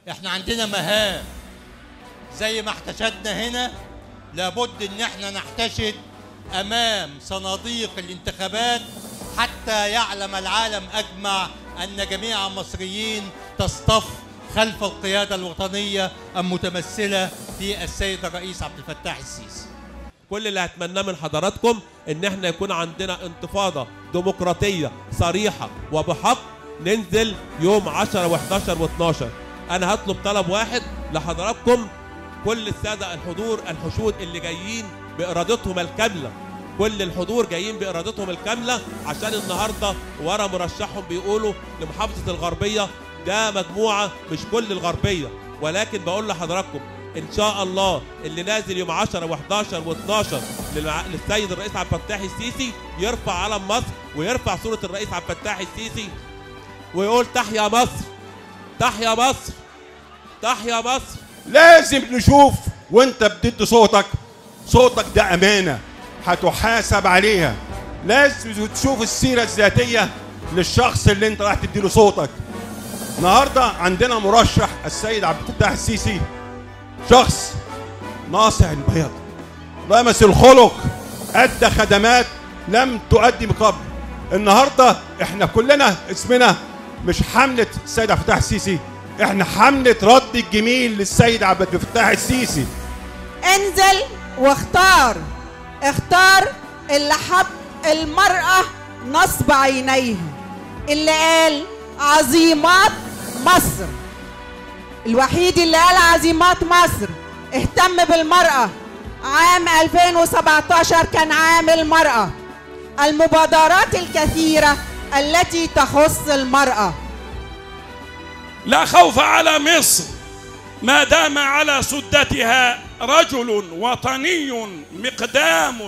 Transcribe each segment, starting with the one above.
احنا عندنا مهام زي ما احتشدنا هنا لابد ان احنا نحتشد امام صناديق الانتخابات حتى يعلم العالم اجمع ان جميع المصريين تصطف خلف القياده الوطنيه المتمثله في السيد الرئيس عبد الفتاح السيسي كل اللي هتمناه من حضراتكم ان احنا يكون عندنا انتفاضه ديمقراطيه صريحه وبحق ننزل يوم 10 و11 و12 انا هطلب طلب واحد لحضراتكم كل الساده الحضور الحشود اللي جايين بارادتهم الكامله كل الحضور جايين بارادتهم الكامله عشان النهارده ورا مرشحهم بيقولوا لمحافظه الغربيه ده مجموعه مش كل الغربيه ولكن بقول لحضراتكم ان شاء الله اللي نازل يوم 10 و11 و12 للسيد الرئيس عبد الفتاح السيسي يرفع علم مصر ويرفع صوره الرئيس عبد الفتاح السيسي ويقول تحيا مصر تحيا مصر تحيا مصر لازم نشوف وانت بتدي صوتك صوتك ده امانه هتحاسب عليها لازم تشوف السيره الذاتيه للشخص اللي انت راح تديله صوتك النهارده عندنا مرشح السيد عبد الفتاح السيسي شخص ناصع البيض لمس الخلق ادى خدمات لم تؤدي من قبل النهارده احنا كلنا اسمنا مش حمله السيد عبد الفتاح السيسي احنا حمله رد الجميل للسيد عبد الفتاح السيسي انزل واختار اختار اللي حب المرأة نصب عينيها اللي قال عظيمات مصر الوحيد اللي قال عظيمات مصر اهتم بالمرأة عام 2017 كان عام المرأة المبادرات الكثيرة التي تخص المرأة لا خوف على مصر ما دام على سدتها رجل وطني مقدام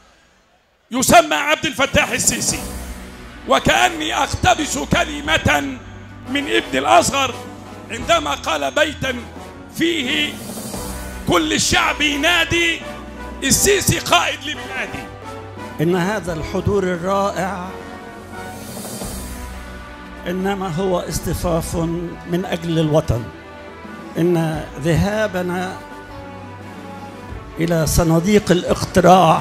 يسمى عبد الفتاح السيسي وكأني أقتبس كلمة من ابن الأصغر عندما قال بيتا فيه كل الشعب ينادي السيسي قائد لبلادي إن هذا الحضور الرائع إنما هو اصطفاف من أجل الوطن إن ذهابنا إلى صناديق الاقتراع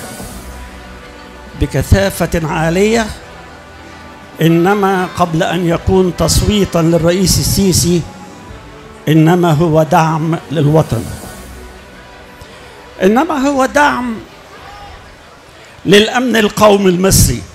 بكثافة عالية إنما قبل أن يكون تصويتا للرئيس السيسي إنما هو دعم للوطن إنما هو دعم للأمن القومي المصري